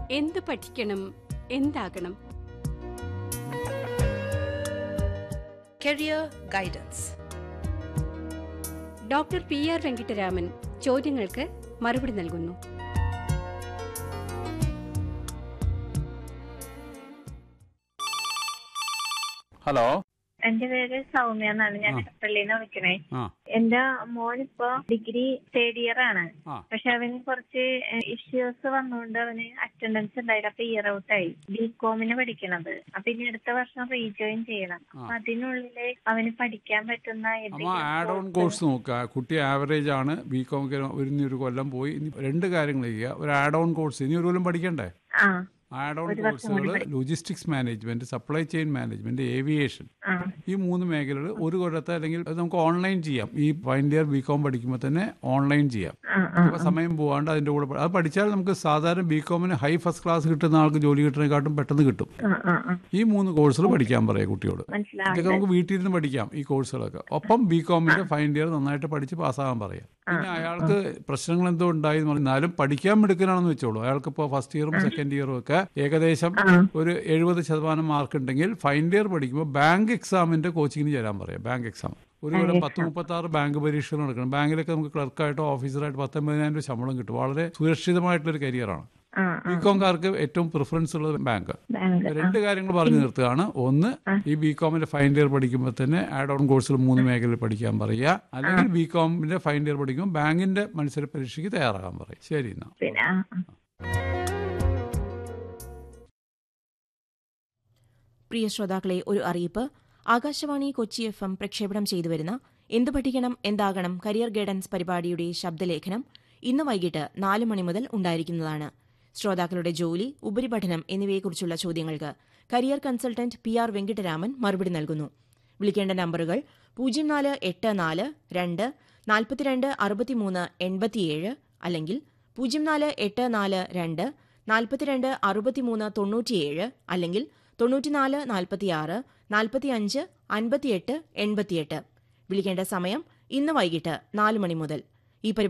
എന്ത് പഠിക്കണം എന്താകണം Career Guidance. Doctor P R Venkitaraman ചോദ്യങ്ങൾക്ക് മറുപടി നൽകുന്നു ഹലോ എന്റെ പേര് സൗമ്യ എന്നാണ് ഞാൻ പള്ളിന്ന് വിളിക്കണേ ആ എന്റെ മോനിപ്പോ ഡിഗ്രി തേർഡ് ഇയർ ആണ് ആ. പക്ഷെ അവന് കുറച്ച് ഇഷ്യൂസ് വന്നുകൊണ്ട് അവന് അറ്റൻഡൻസ് ഉണ്ടായില്ല അപ്പൊ ഇയർ ഔട്ട് ആയി ബി കോമിന് പഠിക്കണത് അപ്പൊ ഇനി അടുത്ത വർഷം റീജോയിൻ ചെയ്യണം അപ്പൊ അതിനുള്ളില് അവന് പഠിക്കാൻ പറ്റുന്ന അമ്മ ആഡ് ഓൺ കോഴ്സ് നോക്കുക കുട്ടി ആവറേജ് ആണ് ബി കോം ഒരു ഇനി ഒരു കൊല്ലം പോയി ഇനി രണ്ട് കാര്യങ്ങൾ ചെയ്യുക ഒരു ആഡ് ഓൺ കോഴ്സ് ഇനി ഒരു കൊല്ലം പഠിക്കണ്ടേ ആ ആഡ് ഓൺ ഒരു വർഷം കൂടി കോഴ്സുകൾ logistics management supply chain management aviation ആ ഈ മൂന്ന് മേഖലകൾ ഒരു കൊല്ലത്തെ അല്ലെങ്കിൽ അത് നമുക്ക് ഓൺലൈൻ ചെയ്യാം ഈ ഫൈനൽ ഇയർ ബി കോം പഠിക്കുമ്പോൾ തന്നെ ഓൺലൈൻ ചെയ്യാം ആ ആ അപ്പോൾ സമയം പോകാണ്ട് അതിന്റെ കൂടെ പഠി- അത് പഠിച്ചാൽ നമുക്ക് സാധാരണ ബി കോമിന് ഹൈ ഫസ്റ്റ് ക്ലാസ് കിട്ടുന്ന ആൾക്ക് ജോലി കിട്ടുന്നതിനെക്കാട്ടും പെട്ടെന്ന് കിട്ടും ആ ആ ആ ഈ മൂന്ന് കോഴ്സുകൾ പഠിക്കാൻ പറയാം കുട്ടിയോട് മനസ്സിലാവുന്നുണ്ട് ഇതൊക്കെ നമുക്ക് വീട്ടിൽ ഇരുന്ന് പഠിക്കാം ഈ കോഴ്സുകളൊക്കെ ഒപ്പം ബി കോമിന്റെ ഫൈനൽ ഇയർ നന്നായിട്ട് പഠിച്ച് പാസ്സാകാൻ പറയാം പിന്നെ അയാൾക്ക് പ്രശ്നങ്ങൾ എന്തോ ഉണ്ടായി എന്ന് പറഞ്ഞാലും പഠിക്കാൻ മിടുക്കനാണെന്ന് വെച്ചോളൂ അയാൾക്ക് ഇപ്പോൾ ഫസ്റ്റ് ഇയറും സെക്കൻഡ് ഇയറും ഒക്കെ ഏകദേശം ഒരു എഴുപത് ശതമാനം മാർക്ക് ഉണ്ടെങ്കിൽ ഫൈനൽ ഇയർ പഠിക്കുമ്പോൾ ബാങ്ക് എക്സാമിന്റെ കോച്ചിങ്ങിന് ചേരാൻ പറയാം ബാങ്ക് എക്സാം ഒരു കൊല്ലം പത്ത് മുപ്പത്തി ആറ് ബാങ്ക് പരീക്ഷകൾ നടക്കണം ബാങ്കിലൊക്കെ നമുക്ക് ക്ലർക്കായിട്ടോ ഓഫീസറായിട്ടോ പത്തൊമ്പതിനായിരം രൂപ ശമ്പളം കിട്ടും വളരെ സുരക്ഷിതമായിട്ടുള്ളൊരു കരിയറാണ് ആ ബി കോംകാർക്ക് ഏറ്റവും പ്രിഫറൻസ് ഉള്ളത് ബാങ്ക് ബാങ്ക് രണ്ട് കാര്യങ്ങൾ പറഞ്ഞു നിർത്തുകയാണ് ഒന്ന് ഈ ബി കോമിന്റെ ഫൈനൽ ഇയർ പഠിക്കുമ്പോൾ തന്നെ ആഡ് ഓൺ കോഴ്സിൽ മൂന്ന് മേഖലയിൽ പഠിക്കാൻ പറയുക അല്ലെങ്കിൽ ബി കോമിന്റെ ഫൈനൽ ഇയർ പഠിക്കുമ്പോൾ ബാങ്കിന്റെ മത്സര പരീക്ഷയ്ക്ക് തയ്യാറാകാൻ പറയും ശരി എന്നാ പിന്നെ ആ ആ പ്രിയ ശ്രോതാക്കളെ ഒരു അറിയിപ്പ് ആകാശവാണി കൊച്ചി എഫ് എം പ്രക്ഷേപണം ചെയ്തു വരുന്ന എന്തു പഠിക്കണം എന്താകണം കരിയർ ഗൈഡൻസ് പരിപാടിയുടെ ശബ്ദലേഖനം ഇന്ന് വൈകിട്ട് നാല് മണി മുതൽ ഉണ്ടായിരിക്കുന്നതാണ് ശ്രോതാക്കളുടെ ജോലി ഉപരിപഠനം എന്നിവയെക്കുറിച്ചുള്ള ചോദ്യങ്ങൾക്ക് career consultant P R Venkitaraman മറുപടി നൽകുന്നു വിളിക്കേണ്ട നമ്പറുകൾ പൂജ്യം നാല് എട്ട് നാല് രണ്ട് നാൽപ്പത്തിരണ്ട് അറുപത്തിമൂന്ന് എൺപത്തിയേഴ് അല്ലെങ്കിൽ പൂജ്യം നാല് എട്ട് നാല് രണ്ട് നാൽപ്പത്തിരണ്ട് അറുപത്തിമൂന്ന് തൊണ്ണൂറ്റിയേഴ് അല്ലെങ്കിൽ തൊണ്ണൂറ്റിനാല് നാൽപ്പത്തിയാറ് നാൽപ്പത്തിയഞ്ച് അൻപത്തിയെട്ട് എൺപത്തിയെട്ട് വിളിക്കേണ്ട സമയം ഇന്ന് വൈകിട്ട് നാല് മണി മുതൽ ഈ പരിപാടി